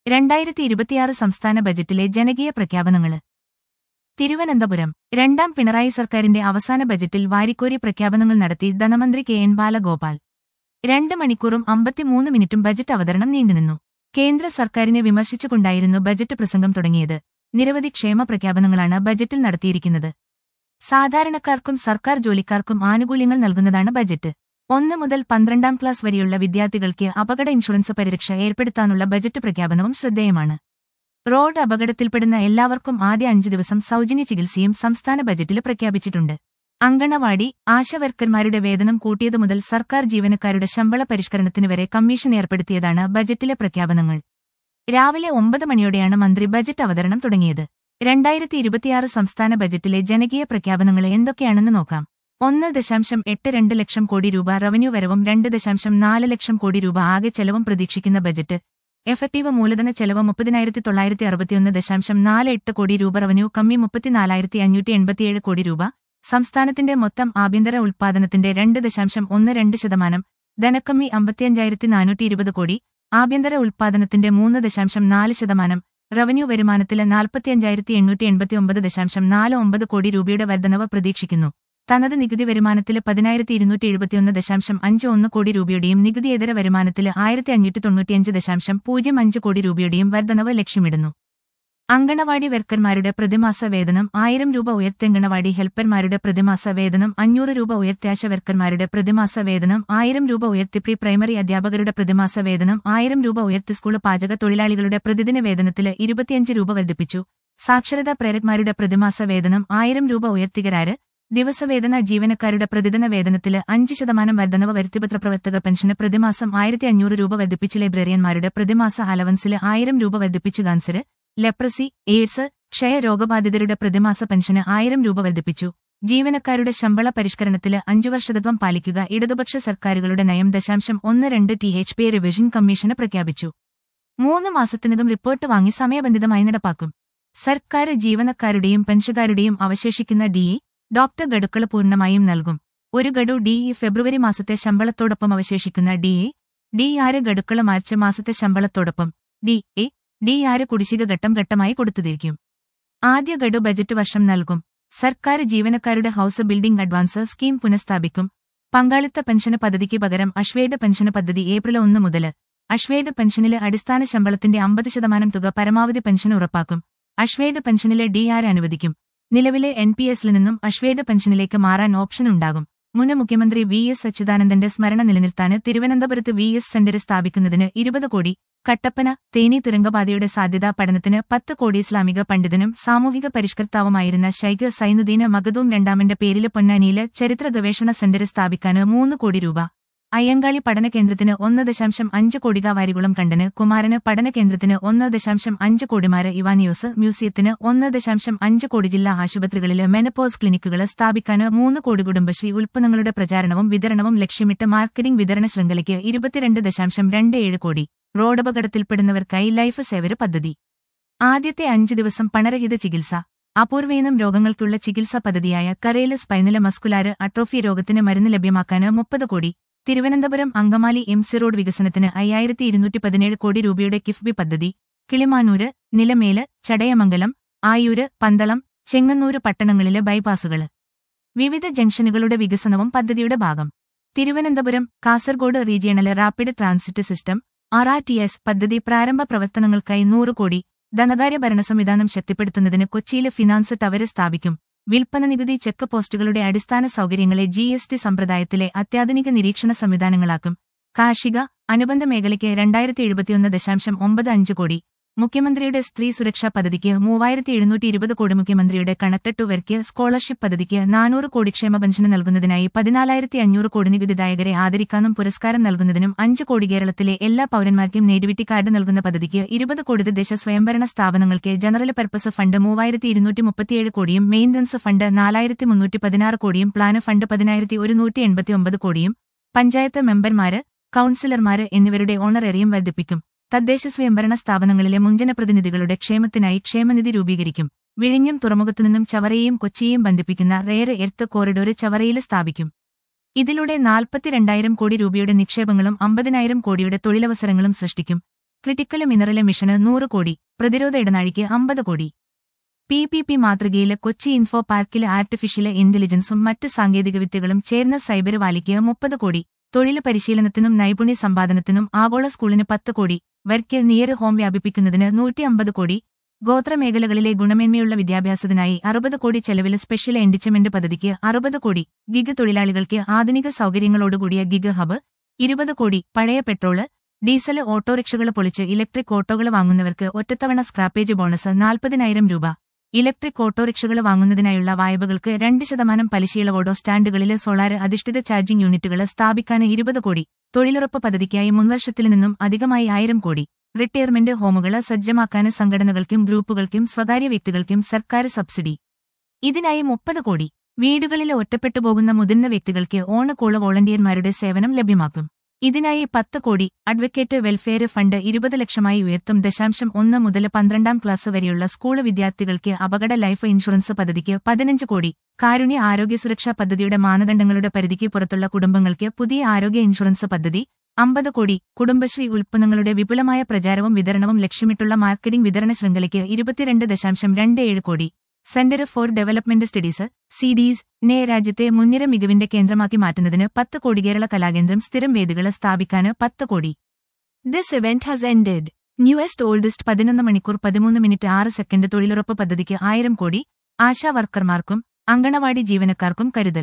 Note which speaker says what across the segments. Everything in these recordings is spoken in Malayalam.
Speaker 1: രണ്ടായിരത്തി ഇരുപത്തിയാറ് സംസ്ഥാന ബജറ്റിലെ ജനകീയ പ്രഖ്യാപനങ്ങള് തിരുവനന്തപുരം രണ്ടാം പിണറായി സർക്കാരിന്റെ അവസാന ബജറ്റിൽ വാരിക്കോരി പ്രഖ്യാപനങ്ങൾ നടത്തി ധനമന്ത്രി കെ എൻ ബാലഗോപാൽ രണ്ട് മണിക്കൂറും അമ്പത്തിമൂന്ന് മിനിറ്റും ബജറ്റ് അവതരണം നീണ്ടുനിന്നു കേന്ദ്ര സർക്കാരിനെ വിമർശിച്ചുകൊണ്ടായിരുന്നു ബജറ്റ് പ്രസംഗം തുടങ്ങിയത് നിരവധി ക്ഷേമ പ്രഖ്യാപനങ്ങളാണ് ബജറ്റിൽ നടത്തിയിരിക്കുന്നത് സാധാരണക്കാർക്കും സർക്കാർ ജോലിക്കാർക്കും ആനുകൂല്യങ്ങൾ നൽകുന്നതാണ് ബജറ്റ് ഒന്ന് മുതൽ പന്ത്രണ്ടാം ക്ലാസ് വരെയുള്ള വിദ്യാർത്ഥികൾക്ക് അപകട ഇൻഷുറൻസ് പരിരക്ഷ ഏർപ്പെടുത്താനുള്ള ബജറ്റ് പ്രഖ്യാപനവും ശ്രദ്ധേയമാണ് റോഡ് അപകടത്തിൽപ്പെടുന്ന എല്ലാവർക്കും ആദ്യ അഞ്ചു ദിവസം സൗജന്യ ചികിത്സയും സംസ്ഥാന ബജറ്റിൽ പ്രഖ്യാപിച്ചിട്ടുണ്ട് അങ്കണവാടി ആശാവർക്കർമാരുടെ വേതനം കൂട്ടിയതു മുതൽ സർക്കാർ ജീവനക്കാരുടെ ശമ്പള പരിഷ്കരണത്തിന് വരെ കമ്മീഷൻ ഏർപ്പെടുത്തിയതാണ് ബജറ്റിലെ പ്രഖ്യാപനങ്ങൾ രാവിലെ ഒമ്പത് മണിയോടെയാണ് മന്ത്രി ബജറ്റ് അവതരണം തുടങ്ങിയത് രണ്ടായിരത്തി ഇരുപത്തിയാറ് സംസ്ഥാന ബജറ്റിലെ ജനകീയ പ്രഖ്യാപനങ്ങൾ എന്തൊക്കെയാണെന്ന് നോക്കാം ഒന്ന് ദശാംശം എട്ട് രണ്ട് ലക്ഷം കോടി രൂപ റവന്യൂ വരവും രണ്ട് ദശാംശം നാല് ലക്ഷം കോടി രൂപ ആകെ ചെലവും പ്രതീക്ഷിക്കുന്ന ബജറ്റ് എഫക്റ്റീവ് മൂലധന ചെലവ് മുപ്പതിനായിരത്തി തൊള്ളായിരത്തി അറുപത്തിയൊന്ന് ദശാംശം നാല് എട്ട് കോടി രൂപ റവന്യൂ കമ്മി മുപ്പത്തിനാലായിരത്തി അഞ്ഞൂറ്റി എൺപത്തിയേഴ് കോടി രൂപ സംസ്ഥാനത്തിന്റെ മൊത്തം ആഭ്യന്തര ഉൽപ്പാദനത്തിന്റെ രണ്ട് ദശാംശം ഒന്ന് രണ്ട് ശതമാനം ധനക്കമ്മി അമ്പത്തിയഞ്ചായിരത്തി നാനൂറ്റി ഇരുപത് കോടി ആഭ്യന്തര ഉൽപ്പാദനത്തിന്റെ മൂന്ന് ദശാംശം നാല് ശതമാനം റവന്യൂ വരുമാനത്തില് നാൽപ്പത്തിയഞ്ചായിരത്തി എണ്ണൂറ്റി എൺപത്തിയൊമ്പത് ദശാംശം നാല് ഒമ്പത് കോടി രൂപയുടെ വർധനവ് പ്രതീക്ഷിക്കുന്നു തനത് നികുതി വരുമാനത്തില് പതിനായിരത്തി ഇരുന്നൂറ്റി എഴുപത്തിയൊന്ന് ദശാംശം അഞ്ച് ഒന്ന് കോടി രൂപയുടെയും നികുതിയേതര വരുമാനത്തില് ആയിരത്തി അഞ്ഞൂറ്റി തൊണ്ണൂറ്റിയഞ്ച് ദശാംശം പൂജ്യം അഞ്ച് കോടി രൂപയുടെയും വർധനവ് ലക്ഷ്യമിടുന്നു അങ്കണവാടി വർക്കർമാരുടെ പ്രതിമാസ വേതനം ആയിരം രൂപ ഉയർത്തി അങ്കണവാടി ഹെൽപ്പർമാരുടെ പ്രതിമാസ വേതനം അഞ്ഞൂറ് രൂപ ഉയർത്തി ആശ വർക്കർമാരുടെ പ്രതിമാസ വേതനം ആയിരം രൂപ ഉയർത്തി പ്രീ പ്രൈമറി അധ്യാപകരുടെ പ്രതിമാസ വേതനം ആയിരം രൂപ ഉയർത്തി സ്കൂൾ പാചക തൊഴിലാളികളുടെ പ്രതിദിന വേതനത്തില് ഇരുപത്തിയഞ്ച് രൂപ വർദ്ധിപ്പിച്ചു സാക്ഷരതാ പ്രേരക്മാരുടെ പ്രതിമാസ വേതനം ആയിരം രൂപ ഉയർത്തികരാര് ദിവസവേതന ജീവനക്കാരുടെ പ്രതിദിന വേതനത്തില് അഞ്ച് ശതമാനം വർധനവ് വരുത്തിപത്ര പ്രവർത്തക പെൻഷന് പ്രതിമാസം ആയിരത്തി അഞ്ഞൂറ് രൂപ വർദ്ധിപ്പിച്ച് ലൈബ്രറിയന്മാരുടെ പ്രതിമാസ അലവൻസില് ആയിരം രൂപ വർദ്ധിപ്പിച്ചു കാൻസര് ലെപ്രസി എയ്ഡ്സ് ക്ഷയ രോഗബാധിതരുടെ പ്രതിമാസ പെൻഷന് ആയിരം രൂപ വർദ്ധിപ്പിച്ചു ജീവനക്കാരുടെ ശമ്പള പരിഷ്കരണത്തില് അഞ്ചു വർഷതത്വം പാലിക്കുക ഇടതുപക്ഷ സർക്കാരുകളുടെ നയം ദശാംശം ഒന്ന് രണ്ട് ടി എച്ച് പി റിവിഷൻ കമ്മീഷന് പ്രഖ്യാപിച്ചു മൂന്ന് മാസത്തിനകം റിപ്പോർട്ട് വാങ്ങി സമയബന്ധിതമായി നടപ്പാക്കും സർക്കാർ ജീവനക്കാരുടെയും പെൻഷൻകാരുടെയും അവശേഷിക്കുന്ന ഡിഇ ഡോക്ടർ ഗഡുക്കൾ പൂർണ്ണമായും നൽകും ഒരു ഗഡു ഡിഇ ഫെബ്രുവരി മാസത്തെ ശമ്പളത്തോടൊപ്പം അവശേഷിക്കുന്ന ഡിഇ ഡി ആറ് ഗഡുക്കൾ മാർച്ച് മാസത്തെ ശമ്പളത്തോടൊപ്പം ഡി എ ഡി ആറ് കുടിശ്ശിക ഘട്ടം ഘട്ടമായി കൊടുത്തുതിരിക്കും ആദ്യ ഗഡു ബജറ്റ് വർഷം നൽകും സർക്കാർ ജീവനക്കാരുടെ ഹൌസ് ബിൽഡിംഗ് അഡ്വാൻസ് സ്കീം പുനഃസ്ഥാപിക്കും പങ്കാളിത്ത പെൻഷന് പദ്ധതിക്ക് പകരം അശ്വേഡ് പെൻഷന് പദ്ധതി ഏപ്രിൽ ഒന്ന് മുതല് അശ്വേഡ് പെൻഷനിലെ അടിസ്ഥാന ശമ്പളത്തിന്റെ അമ്പത് ശതമാനം തുക പരമാവധി പെൻഷൻ ഉറപ്പാക്കും അശ്വേഡ് പെൻഷനിലെ ഡി ആർ അനുവദിക്കും നിലവിലെ എൻ പി എസിൽ നിന്നും അശ്വേഡ് പെൻഷനിലേക്ക് മാറാൻ ഓപ്ഷൻ ഉണ്ടാകും മുൻ മുഖ്യമന്ത്രി വി എസ് അച്യുതാനന്ദന്റെ സ്മരണ നിലനിർത്താന് തിരുവനന്തപുരത്ത് വി എസ് സെന്റർ സ്ഥാപിക്കുന്നതിന് ഇരുപത് കോടി കട്ടപ്പന തേനി തുരങ്കപാതയുടെ സാധ്യതാ പഠനത്തിന് പത്ത് കോടി ഇസ്ലാമിക പണ്ഡിതനും സാമൂഹിക പരിഷ്കർത്താവുമായിരുന്ന ഷൈഖ് സൈനുദ്ദീന് മഗദൂം രണ്ടാമന്റെ പേരില് പൊന്നാനിയില് ചരിത്ര ഗവേഷണ സെന്റർ സ്ഥാപിക്കാന് മൂന്ന് കോടി രൂപ അയ്യങ്കാളി പഠനകേന്ദ്രത്തിന് ഒന്ന് ദശാംശം അഞ്ച് കോടിക വാരികുളം കണ്ടന് കുമാരന് പഠനകേന്ദ്രത്തിന് ഒന്ന് ദശാംശം അഞ്ച് കോടിമാര് ഇവാനിയോസ് മ്യൂസിയത്തിന് ഒന്ന് ദശാംശം അഞ്ച് കോടി ജില്ലാ ആശുപത്രികളില് മെനപ്പോസ് ക്ലിനിക്കുകൾ സ്ഥാപിക്കാന് മൂന്ന് കോടി കുടുംബശ്രീ ഉൽപ്പന്നങ്ങളുടെ പ്രചാരണവും വിതരണവും ലക്ഷ്യമിട്ട് മാർക്കറ്റിംഗ് വിതരണ ശൃംഖലയ്ക്ക് ഇരുപത്തിരണ്ട് ദശാംശം രണ്ട് ഏഴ് കോടി റോഡപകടത്തിൽപ്പെടുന്നവർക്കായി ലൈഫ് സേവര് പദ്ധതി ആദ്യത്തെ അഞ്ച് ദിവസം പണരഹിത ചികിത്സ അപൂർവയിനം രോഗങ്ങൾക്കുള്ള ചികിത്സാ പദ്ധതിയായ കരയില് സ്പൈനല മസ്കുലാര് അട്രോഫി രോഗത്തിന് മരുന്ന് ലഭ്യമാക്കാന് മുപ്പത് കോടി Thiruvananthapuram Angamaly M C road വികസനത്തിന് അയ്യായിരത്തി ഇരുന്നൂറ്റി പതിനേഴ് കോടി രൂപയുടെ കിഫ്ബി പദ്ധതി കിളിമാനൂര് നിലമേല് ചടയമംഗലം ആയൂര് പന്തളം ചെങ്ങന്നൂര് പട്ടണങ്ങളിലെ ബൈപ്പാസുകള് വിവിധ ജംഗ്ഷനുകളുടെ വികസനവും പദ്ധതിയുടെ ഭാഗം Thiruvananthapuram Kasaragod regional rapid transit system R R T S പദ്ധതി പ്രാരംഭ പ്രവർത്തനങ്ങൾക്കായി നൂറ് കോടി ധനകാര്യ ഭരണ സംവിധാനം ശക്തിപ്പെടുത്തുന്നതിന് കൊച്ചിയിലെ ഫിനാൻസ് ടവര് സ്ഥാപിക്കും വിൽപ്പന നികുതി ചെക്ക് പോസ്റ്റുകളുടെ അടിസ്ഥാന സൗകര്യങ്ങളെ ജി എസ് ടി സമ്പ്രദായത്തിലെ അത്യാധുനിക നിരീക്ഷണ സംവിധാനങ്ങളാക്കും കാർഷിക അനുബന്ധ മേഖലയ്ക്ക് രണ്ടായിരത്തി എഴുപത്തിയൊന്ന് ദശാംശം ഒമ്പത് അഞ്ച് കോടി മുഖ്യമന്ത്രിയുടെ സ്ത്രീ സുരക്ഷാ പദ്ധതിക്ക് മൂവായിരത്തി എഴുന്നൂറ്റി ഇരുപത് കോടി മുഖ്യമന്ത്രിയുടെ കണക്ടഡ് ടു വർക്ക് സ്കോളർഷിപ്പ് പദ്ധതിക്ക് നാനൂറ് കോടി ക്ഷേമ പെൻഷന് നൽകുന്നതിനായി പതിനാലായിരത്തി അഞ്ഞൂറ് കോടി നികുതിദായകരെ ആദരിക്കാനും പുരസ്കാരം നൽകുന്നതിനും അഞ്ച് കോടി കേരളത്തിലെ എല്ലാ പൌരന്മാർക്കും നേരിവിറ്റി കാർഡ് നൽകുന്ന പദ്ധതിക്ക് ഇരുപത് കോടി തദ്ദേശ സ്വയംഭരണ സ്ഥാപനങ്ങൾക്ക് ജനറൽ പർപ്പസ് ഫണ്ട് മൂവായിരത്തി ഇരുന്നൂറ്റി മുപ്പത്തിയേഴ് കോടിയും മെയിന്റനൻസ് ഫണ്ട് നാലായിരത്തി മുന്നൂറ്റി പതിനാറ് കോടിയും പ്ലാന് ഫണ്ട് പതിനായിരത്തി ഒരുന്നൂറ്റി എൺപത്തിയൊമ്പത് കോടിയും പഞ്ചായത്ത് മെമ്പർമാര് കൌൺസിലർമാര് എന്നിവരുടെ ഓണറേറിയം വർദ്ധിപ്പിക്കും തദ്ദേശ സ്വയംഭരണ സ്ഥാപനങ്ങളിലെ മുൻജന പ്രതിനിധികളുടെ ക്ഷേമത്തിനായി ക്ഷേമനിധി രൂപീകരിക്കും വിഴിഞ്ഞം തുറമുഖത്തുനിന്നും ചവറയെയും കൊച്ചിയെയും ബന്ധിപ്പിക്കുന്ന റെയർ എർത്ത് കോറിഡോർ ചവറയിൽ സ്ഥാപിക്കും ഇതിലൂടെ നാൽപ്പത്തിരണ്ടായിരം കോടി രൂപയുടെ നിക്ഷേപങ്ങളും അമ്പതിനായിരം കോടിയുടെ തൊഴിലവസരങ്ങളും സൃഷ്ടിക്കും ക്രിട്ടിക്കല് മിനറല് മിഷന് നൂറ് കോടി പ്രതിരോധ ഇടനാഴിക്ക് അമ്പത് കോടി പി പി പി മാതൃകയിലെ കൊച്ചി ഇൻഫോ പാർക്കിലെ ആർട്ടിഫിഷ്യൽ ഇന്റലിജൻസും മറ്റ് സാങ്കേതികവിദ്യകളും ചേർന്ന സൈബർ വാലിക്ക് മുപ്പത് കോടി തൊഴിൽ പരിശീലനത്തിനും നൈപുണ്യ സമ്പാദനത്തിനും ആഗോള സ്കൂളിന് പത്ത് കോടി വർക്ക് നിയർ ഹോം വ്യാപിപ്പിക്കുന്നതിന് നൂറ്റി അമ്പത് കോടി ഗോത്രമേഖലകളിലെ ഗുണമേന്മയുള്ള വിദ്യാഭ്യാസത്തിനായി അറുപത് കോടി ചെലവിൽ സ്പെഷ്യൽ എൻഡിച്ചമെന്റ് പദ്ധതിക്ക് അറുപത് കോടി ഗിഗ് തൊഴിലാളികൾക്ക് ആധുനിക സൗകര്യങ്ങളോടുകൂടിയ ഗിഗ് ഹബ് ഇരുപത് കോടി പഴയ പെട്രോള് ഡീസല് ഓട്ടോറിക്ഷകൾ പൊളിച്ച് ഇലക്ട്രിക് ഓട്ടോകൾ വാങ്ങുന്നവർക്ക് ഒറ്റത്തവണ സ്ക്രാപ്പേജ് ബോണസ് നാൽപ്പതിനായിരം രൂപ ഇലക്ട്രിക് ഓട്ടോറിക്ഷകൾ വാങ്ങുന്നതിനായുള്ള വായ്പകൾക്ക് രണ്ട് ശതമാനം പലിശയിളവോടോ സ്റ്റാൻഡുകളിലെ സോളാർ അധിഷ്ഠിത ചാർജിംഗ് യൂണിറ്റുകൾ സ്ഥാപിക്കാൻ ഇരുപത് കോടി തൊഴിലുറപ്പ് പദ്ധതിക്കായി മുൻവർഷത്തിൽ നിന്നും അധികമായി ആയിരം കോടി റിട്ടയർമെന്റ് ഹോമുകൾ സജ്ജമാക്കാൻ സംഘടനകൾക്കും ഗ്രൂപ്പുകൾക്കും സ്വകാര്യ വ്യക്തികൾക്കും സർക്കാർ സബ്സിഡി ഇതിനായി മുപ്പത് കോടി വീടുകളിൽ ഒറ്റപ്പെട്ടു പോകുന്ന മുതിർന്ന വ്യക്തികൾക്ക് ഓണക്കോള വോളണ്ടിയർമാരുടെ സേവനം ലഭ്യമാക്കും ഇതിനായി പത്ത് കോടി അഡ്വക്കേറ്റ് വെൽഫെയർ ഫണ്ട് ഇരുപത് ലക്ഷമായി ഉയർത്തും ദശാംശം ഒന്ന് മുതൽ പന്ത്രണ്ടാം ക്ലാസ് വരെയുള്ള സ്കൂൾ വിദ്യാർത്ഥികൾക്ക് അപകട ലൈഫ് ഇൻഷുറൻസ് പദ്ധതിക്ക് പതിനഞ്ച് കോടി കാരുണ്യ ആരോഗ്യ സുരക്ഷാ പദ്ധതിയുടെ മാനദണ്ഡങ്ങളുടെ പരിധിക്ക് പുറത്തുള്ള കുടുംബങ്ങൾക്ക് പുതിയ ആരോഗ്യ ഇൻഷുറൻസ് പദ്ധതി അമ്പത് കോടി കുടുംബശ്രീ ഉൽപ്പന്നങ്ങളുടെ വിപുലമായ പ്രചാരവും വിതരണവും ലക്ഷ്യമിട്ടുള്ള മാർക്കറ്റിംഗ് വിതരണ ശൃംഖലയ്ക്ക് ഇരുപത്തിരണ്ട് ദശാംശം രണ്ട് ഏഴ് കോടി centre for development studies CDS നെ രാജ്യത്തെ മുൻനിര മികവിന്റെ കേന്ദ്രമാക്കി മാറ്റുന്നതിന് പത്ത് കോടി കേരള കലാകേന്ദ്രം സ്ഥിരം വേദികൾ സ്ഥാപിക്കാന് പത്ത് കോടി this event has ended newest oldest പതിനൊന്ന് മണിക്കൂർ പതിമൂന്ന് മിനിറ്റ് ആറ് സെക്കൻഡ് തൊഴിലുറപ്പ് പദ്ധതിക്ക് ആയിരം കോടി ആശാ വർക്കർമാർക്കും അങ്കണവാടി ജീവനക്കാർക്കും കരുതൽ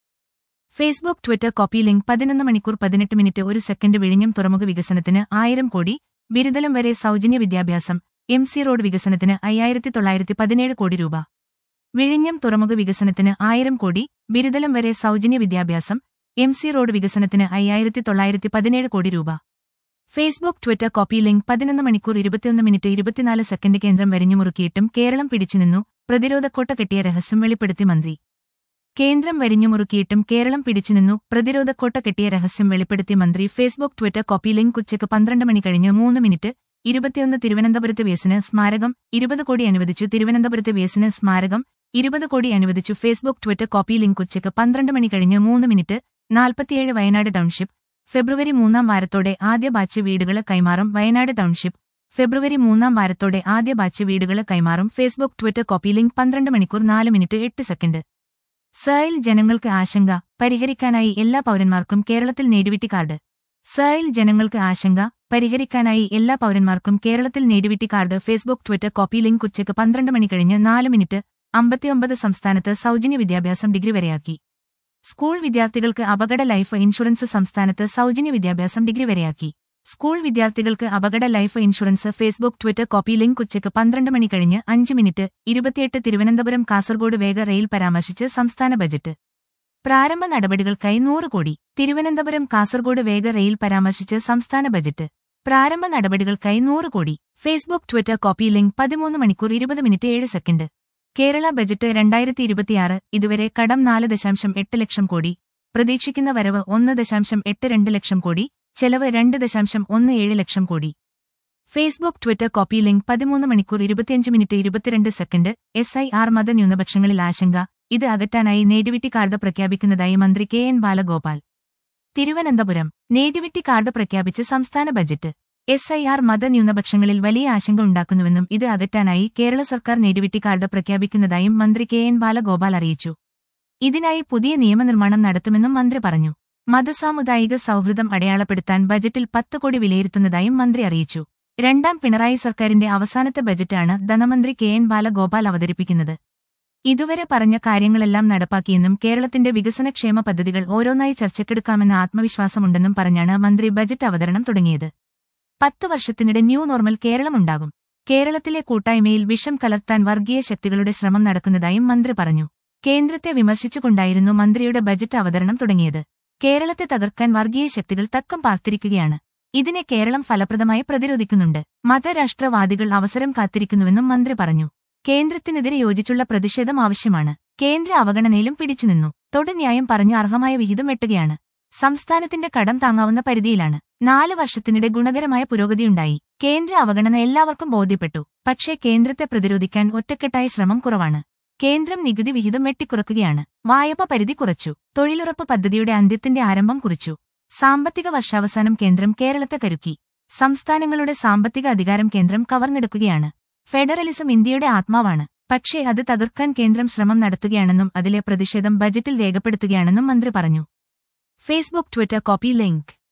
Speaker 1: ഫേസ്ബുക്ക് ട്വിറ്റർ കോപ്പി ലിങ്ക് പതിനൊന്ന് മണിക്കൂർ പതിനെട്ട് മിനിറ്റ് ഒരു സെക്കൻഡ് വിഴിഞ്ഞം തുറമുഖ വികസനത്തിന് ആയിരം കോടി ബിരുദലം വരെ സൗജന്യ വിദ്യാഭ്യാസം എം സി റോഡ് വികസനത്തിന് അയ്യായിരത്തി തൊള്ളായിരത്തി പതിനേഴ് കോടി രൂപ വിഴിഞ്ഞം തുറമുഖ വികസനത്തിന് ആയിരം കോടി ബിരുദലം വരെ സൗജന്യ വിദ്യാഭ്യാസം എം സി റോഡ് വികസനത്തിന് അയ്യായിരത്തി തൊള്ളായിരത്തി പതിനേഴ് കോടി രൂപ ഫേസ്ബുക്ക് ട്വിറ്റർ കോപ്പി ലിങ്ക് പതിനൊന്ന് മണിക്കൂർ ഇരുപത്തിയൊന്ന് മിനിറ്റ് ഇരുപത്തിനാല് സെക്കൻഡ് കേന്ദ്രം വരിഞ്ഞുമുറുക്കിയിട്ടും കേരളം പിടിച്ചുനിന്നു പ്രതിരോധക്കോട്ട കെട്ടിയ രഹസ്യം വെളിപ്പെടുത്തി മന്ത്രി കേന്ദ്രം വരിഞ്ഞുമുറുക്കിയിട്ടും കേരളം പിടിച്ചുനിന്നു പ്രതിരോധക്കോട്ട കെട്ടിയ രഹസ്യം വെളിപ്പെടുത്തി മന്ത്രി ഫേസ്ബുക്ക് ട്വിറ്റർ കോപ്പി ലിങ്ക് ഉച്ചയ്ക്ക് പന്ത്രണ്ട് മണി കഴിഞ്ഞ് മൂന്ന് മിനിറ്റ് ഇരുപത്തിയൊന്ന് തിരുവനന്തപുരത്ത് വേസിന് സ്മാരകം ഇരുപത് കോടി അനുവദിച്ചു തിരുവനന്തപുരത്ത് വേസിന് സ്മാരകം ഇരുപത് കോടി അനുവദിച്ചു ഫേസ്ബുക്ക് ട്വിറ്റർ കോപ്പി ലിങ്ക് ഉച്ചയ്ക്ക് പന്ത്രണ്ട് മണി കഴിഞ്ഞ് മൂന്ന് മിനിറ്റ് നാൽപ്പത്തിയേഴ് വയനാട് ടൗൺഷിപ്പ് ഫെബ്രുവരി മൂന്നാം വാരത്തോടെ ആദ്യ ബാച്ച് വീടുകൾ കൈമാറും വയനാട് ടൗൺഷിപ്പ് ഫെബ്രുവരി മൂന്നാം വാരത്തോടെ ആദ്യ ബാച്ച് വീടുകൾ കൈമാറും ഫേസ്ബുക്ക് ട്വിറ്റർ കോപ്പി ലിങ്ക് പന്ത്രണ്ട് മണിക്കൂർ നാല് മിനിറ്റ് എട്ട് സെക്കൻഡ് സയിൽ ജനങ്ങൾക്ക് ആശങ്ക പരിഹരിക്കാനായി എല്ലാ പൗരന്മാർക്കും കേരളത്തിൽ നേടിവിറ്റി കാർഡ് സയിൽ ജനങ്ങൾക്ക് ആശങ്ക പരിഹരിക്കാനായി എല്ലാ പൗരന്മാർക്കും കേരളത്തിൽ nativity card Facebook Twitter copy link ഉച്ചയ്ക്ക് പന്ത്രണ്ട് മണി കഴിഞ്ഞ് നാല് മിനിറ്റ് അമ്പത്തിയൊമ്പത് സംസ്ഥാനത്ത് സൗജന്യ വിദ്യാഭ്യാസം ഡിഗ്രി വരെയാക്കി സ്കൂൾ വിദ്യാർത്ഥികൾക്ക് അപകട ലൈഫ് ഇൻഷുറൻസ് സംസ്ഥാനത്ത് സൗജന്യ വിദ്യാഭ്യാസം ഡിഗ്രി വരെയാക്കി സ്കൂൾ വിദ്യാർത്ഥികൾക്ക് അപകട life insurance Facebook Twitter copy link ഉച്ചയ്ക്ക് പന്ത്രണ്ട് മണി കഴിഞ്ഞ് അഞ്ച് മിനിറ്റ് ഇരുപത്തിയെട്ട് തിരുവനന്തപുരം കാസർഗോഡ് വേഗ റെയിൽ പരാമർശിച്ച് സംസ്ഥാന ബജറ്റ് പ്രാരംഭ നടപടികൾക്കായി നൂറ് കോടി തിരുവനന്തപുരം കാസർഗോഡ് വേഗ റെയിൽ പരാമർശിച്ച് സംസ്ഥാന ബജറ്റ് പ്രാരംഭ നടപടികൾക്കായി നൂറ് കോടി ഫേസ്ബുക്ക് ട്വിറ്റർ കോപ്പി ലിങ്ക് പതിമൂന്ന് മണിക്കൂർ ഇരുപത് മിനിറ്റ് ഏഴ് സെക്കൻഡ് കേരള ബജറ്റ് രണ്ടായിരത്തി ഇരുപത്തിയാറ് ഇതുവരെ കടം നാല് ദശാംശം എട്ട് ലക്ഷം കോടി പ്രതീക്ഷിക്കുന്ന വരവ് ഒന്ന് ദശാംശം എട്ട് രണ്ട് ലക്ഷം കോടി ചെലവ് രണ്ട് ദശാംശം ഒന്ന് ഏഴ് ലക്ഷം കോടി ഫേസ്ബുക്ക് ട്വിറ്റർ കോപ്പി ലിങ്ക് പതിമൂന്ന് മണിക്കൂർ ഇരുപത്തിയഞ്ച് മിനിറ്റ് ഇരുപത്തിരണ്ട് സെക്കൻഡ് എസ് ഐ ആർ മതന്യൂനപക്ഷങ്ങളിൽ ആശങ്ക ഇത് അകറ്റാനായി നേടിവിറ്റി കാർഡ് പ്രഖ്യാപിക്കുന്നതായി മന്ത്രി K N Balagopal Thiruvananthapuram nativity card പ്രഖ്യാപിച്ച് സംസ്ഥാന ബജറ്റ് എസ് ഐ ആർ മതന്യൂനപക്ഷങ്ങളിൽ വലിയ ആശങ്ക ഉണ്ടാക്കുന്നുവെന്നും ഇത് അകറ്റാനായി കേരള സർക്കാർ നേടിവിറ്റി കാർഡ് പ്രഖ്യാപിക്കുന്നതായും മന്ത്രി കെ എൻ ബാലഗോപാൽ അറിയിച്ചു ഇതിനായി പുതിയ നിയമനിർമ്മാണം നടത്തുമെന്നും മന്ത്രി പറഞ്ഞു മതസാമുദായിക സൗഹൃദം അടയാളപ്പെടുത്താൻ ബജറ്റിൽ പത്ത് കോടി വിലയിരുത്തുന്നതായും മന്ത്രി അറിയിച്ചു രണ്ടാം പിണറായി സർക്കാരിന്റെ അവസാനത്തെ ബജറ്റാണ് ധനമന്ത്രി കെ എൻ ബാലഗോപാൽ അവതരിപ്പിക്കുന്നത് ഇതുവരെ പറഞ്ഞ കാര്യങ്ങളെല്ലാം നടപ്പാക്കിയെന്നും കേരളത്തിന്റെ വികസനക്ഷേമ പദ്ധതികൾ ഓരോന്നായി ചർച്ചക്കെടുക്കാമെന്ന ആത്മവിശ്വാസമുണ്ടെന്നും പറഞ്ഞാണ് മന്ത്രി ബജറ്റ് അവതരണം തുടങ്ങിയത് പത്ത് വർഷത്തിനിടെ ന്യൂ നോർമൽ കേരളമുണ്ടാകും കേരളത്തിലെ കൂട്ടായ്മയിൽ വിഷം കലർത്താൻ വർഗീയ ശക്തികളുടെ ശ്രമം നടക്കുന്നതായും മന്ത്രി പറഞ്ഞു കേന്ദ്രത്തെ വിമർശിച്ചുകൊണ്ടായിരുന്നു മന്ത്രിയുടെ ബജറ്റ് അവതരണം തുടങ്ങിയത് കേരളത്തെ തകർക്കാൻ വർഗീയ ശക്തികൾ തക്കം പാർത്തിരിക്കുകയാണ് ഇതിനെ കേരളം ഫലപ്രദമായി പ്രതിരോധിക്കുന്നുണ്ട് മതരാഷ്ട്രവാദികൾ അവസരം കാത്തിരിക്കുന്നുവെന്നും മന്ത്രി പറഞ്ഞു കേന്ദ്രത്തിനെതിരെ യോജിച്ചുള്ള പ്രതിഷേധം ആവശ്യമാണ് കേന്ദ്ര അവഗണനയിലും പിടിച്ചുനിന്നു തൊടുന്യായം പറഞ്ഞു അർഹമായ വിഹിതം വെട്ടുകയാണ് സംസ്ഥാനത്തിന്റെ കടം താങ്ങാവുന്ന പരിധിയിലാണ് നാല് വർഷത്തിനിടെ ഗുണകരമായ പുരോഗതിയുണ്ടായി കേന്ദ്ര അവഗണന എല്ലാവർക്കും ബോധ്യപ്പെട്ടു പക്ഷേ കേന്ദ്രത്തെ പ്രതിരോധിക്കാൻ ഒറ്റക്കെട്ടായ ശ്രമം കുറവാണ് കേന്ദ്രം നികുതി വിഹിതം വെട്ടിക്കുറക്കുകയാണ് വായ്പ പരിധി കുറച്ചു തൊഴിലുറപ്പ് പദ്ധതിയുടെ അന്ത്യത്തിന്റെ ആരംഭം കുറിച്ചു സാമ്പത്തിക വർഷാവസാനം കേന്ദ്രം കേരളത്തെ കരുക്കി സംസ്ഥാനങ്ങളുടെ സാമ്പത്തിക അധികാരം കേന്ദ്രം കവർന്നെടുക്കുകയാണ് ഫെഡറലിസം ഇന്ത്യയുടെ ആത്മാവാണ് പക്ഷേ അത് തകർക്കാൻ കേന്ദ്രം ശ്രമം നടത്തുകയാണെന്നും അതിലെ പ്രതിഷേധം ബജറ്റിൽ രേഖപ്പെടുത്തുകയാണെന്നും മന്ത്രി പറഞ്ഞു ഫേസ്ബുക്ക് ട്വിറ്റർ കോപ്പി ലിങ്ക്